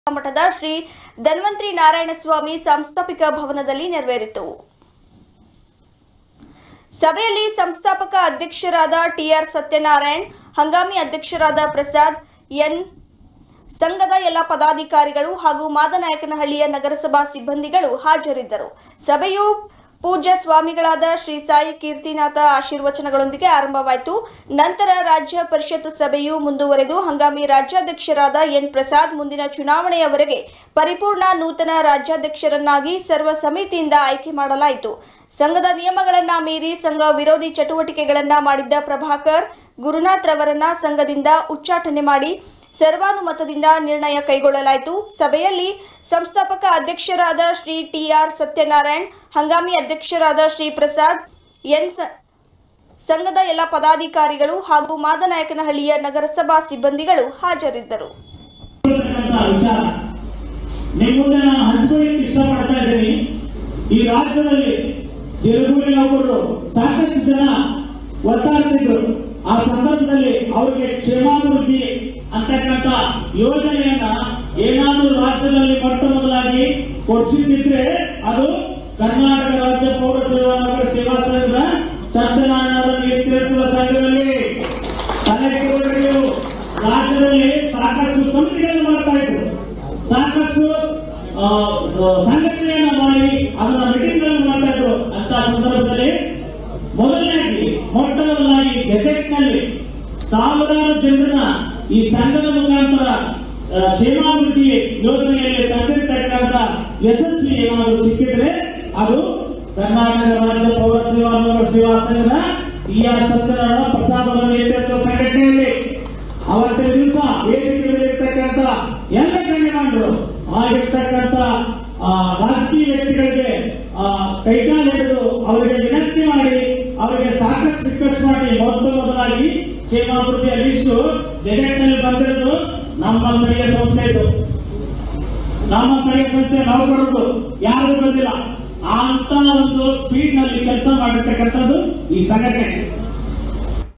ಮಠದ ಶ್ರೀ ಧನ್ವಂತ್ರಿ ನಾರಾಯಣ ಸ್ವಾಮಿ ಸಂಸ್ಥಾಪಿಕ ಭವನದಲ್ಲಿ ನೆರವೇರಿತು ಸಭೆಯಲ್ಲಿ ಸಂಸ್ಥಾಪಕ ಅಧ್ಯಕ್ಷರಾದ ಟಿಆರ್ ಸತ್ಯನಾರಾಯಣ್ ಹಂಗಾಮಿ ಅಧ್ಯಕ್ಷರಾದ ಪ್ರಸಾದ್ ಎನ್ ಸಂಘದ ಎಲ್ಲ ಪದಾಧಿಕಾರಿಗಳು ಹಾಗೂ ಮಾದನಾಯಕನಹಳ್ಳಿಯ ನಗರಸಭಾ ಸಿಬ್ಬಂದಿಗಳು ಹಾಜರಿದ್ದರು ಸಭೆಯು ಪೂಜ್ಯ ಸ್ವಾಮಿಗಳಾದ ಶ್ರೀ ಸಾಯಿ ಕೀರ್ತಿನಾಥ ಆಶೀರ್ವಚನಗಳೊಂದಿಗೆ ಆರಂಭವಾಯಿತು ನಂತರ ರಾಜ್ಯ ಪರಿಷತ್ ಸಭೆಯು ಮುಂದುವರೆದು ಹಂಗಾಮಿ ರಾಜ್ಯಾಧ್ಯಕ್ಷರಾದ ಎನ್ ಪ್ರಸಾದ್ ಮುಂದಿನ ಚುನಾವಣೆಯವರೆಗೆ ಪರಿಪೂರ್ಣ ನೂತನ ರಾಜ್ಯಾಧ್ಯಕ್ಷರನ್ನಾಗಿ ಸರ್ವ ಸಮಿತಿಯಿಂದ ಆಯ್ಕೆ ಮಾಡಲಾಯಿತು ಸಂಘದ ನಿಯಮಗಳನ್ನ ಮೀರಿ ಸಂಘ ವಿರೋಧಿ ಚಟುವಟಿಕೆಗಳನ್ನ ಮಾಡಿದ್ದ ಪ್ರಭಾಕರ್ ಗುರುನಾಥ್ ರವರನ್ನ ಸಂಘದಿಂದ ಉಚ್ಚಾಟನೆ ಮಾಡಿ ಸರ್ವಾನುಮತದಿಂದ ನಿರ್ಣಯ ಕೈಗೊಳ್ಳಲಾಯಿತು ಸಭೆಯಲ್ಲಿ ಸಂಸ್ಥಾಪಕ ಅಧ್ಯಕ್ಷರಾದ ಶ್ರೀ ಟಿಆರ್ ಸತ್ಯನಾರಾಯಣ್ ಹಂಗಾಮಿ ಅಧ್ಯಕ್ಷರಾದ ಶ್ರೀ ಪ್ರಸಾದ್ ಎನ್ ಸ- ಸಂಘದ ಎಲ್ಲ ಪದಾಧಿಕಾರಿಗಳು ಹಾಗೂ ಮಾದನಾಯಕನಹಳ್ಳಿಯ ನಗರಸಭಾ ಸಿಬ್ಬಂದಿಗಳು ಹಾಜರಿದ್ದರು ಇರ್ತಕ್ಕಂಥ ವಿಚಾರ ನಿಮ್ಮ ಮುಂದೆ ನಾನು ಹಂಚ್ಕೊಳ್ಳಿಕ್ಕೆ ಇಷ್ಟಪಡ್ತಾ ಇದ್ದೀನಿ ಈ ರಾಜ್ಯದಲ್ಲಿ ತೆಲುಗುಲಿ ನೌಕರರು ಸಾಕಷ್ಟು ಜನ ಒಟ್ಟಾಗ್ತಿದ್ರು ಆ ಸಂದರ್ಭದಲ್ಲಿ ಅವರಿಗೆ ಕ್ಷೇಮಾಭಿವೃದ್ಧಿ ಅಂತಕ್ಕಂಥ ಯೋಜನೆಯನ್ನ ಏನಾದರೂ ರಾಜ್ಯದಲ್ಲಿ ಮೊಟ್ಟ ಮೊದಲಾಗಿ ಕೊಡಿಸಿದ್ರೆ ಅದು ಕರ್ನಾಟಕ ರಾಜ್ಯ ಪೌರ ಸೇವಾ ನಗರ ಸೇವಾ ಸಂಘದ ಸತ್ಯನಾರಾಯಣ ಅವರ ನೇತೃತ್ವದ ಸಂಘದಲ್ಲಿ ಕಲೆಕ್ಟರ್ಗಳು ರಾಜ್ಯದಲ್ಲಿ ಸಾಕಷ್ಟು ಸಮಿತಿಗಳನ್ನು ಮಾಡ್ತಾ ಇದ್ರು ಸಾಕಷ್ಟು ಆ, ಆ, ಸಂಘಟನೆಯನ್ನ ಮಾಡಿ ಅದನ್ನ ಮೀಟಿಂಗ್ ಮಾಡ್ತಾ ಇದ್ರು ಅಂತ ಸಂದರ್ಭದಲ್ಲಿ ಮೊದಲನೇದಾಗಿ ಮೊಟ್ಟ ಮೊದಲಾಗಿ ಗೆಜೆಟ್ ನಲ್ಲಿ ಸಾವಿರಾರು ಜನರನ್ನ ಈ ಸಂಘದ ಮುಖಾಂತರ ಆ, ಕ್ಷೇಮಾಭಿವೃದ್ಧಿ ಯೋಜನೆಯಲ್ಲಿ ತಂದಿರ್ತಕ್ಕಂಥ ಯಶಸ್ವಿ ಏನಾದರೂ ಸಿಕ್ಕಿದ್ರೆ ಅದು ಕರ್ನಾಟಕ ರಾಜ್ಯ ಪೌರ ಸೇವಾ ನಗರ ಸೇವಾ ಸಂಘದ ಟಿ ಆರ್ ಸತ್ಯನಾರಾಯಣ ಪ್ರಸಾದ್ ಅವರ ನೇತೃತ್ವ ಸಂಘಟನೆಯಲ್ಲಿ ಅವತ್ತಿನ ದಿವಸ ವೇದಿಕೆಯಲ್ಲಿರ್ತಕ್ಕಂಥ ಎಲ್ಲ ಗಣ್ಯಮಾನರು ಆಗಿರ್ತಕ್ಕಂಥ ಆ, ರಾಜಕೀಯ ವ್ಯಕ್ತಿಗಳಿಗೆ ಆ, ಕೈಕಾಲು ಹಿಡಿದು ಅವರಿಗೆ ವಿನಂತಿ ಮಾಡಿ ಅವರಿಗೆ ಸಾಕಷ್ಟು ರಿಕ್ವೆಸ್ಟ್ ಮಾಡಿ ಮೊತ್ತ ಮೊದಲಾಗಿ ಕ್ಷೇಮಾಭಿವೃದ್ಧಿಯ ಲಿಸ್ಟು ನಲ್ಲಿ ಬಂದಿರೋದು ನಮ್ಮ ಸ್ಥಳೀಯ ಸಂಸ್ಥೆ ಇದು ನಮ್ಮ ಸ್ಥಳೀಯ ಸಂಸ್ಥೆ ನಾವು ಕೊಡೋದು ಯಾರು ಬಂದಿಲ್ಲ ಅಂತ ಒಂದು ಸ್ಪೀಡ್ ನಲ್ಲಿ ಕೆಲಸ ಮಾಡಿರ್ತಕ್ಕಂಥದ್ದು ಈ ಸಂಘಟನೆ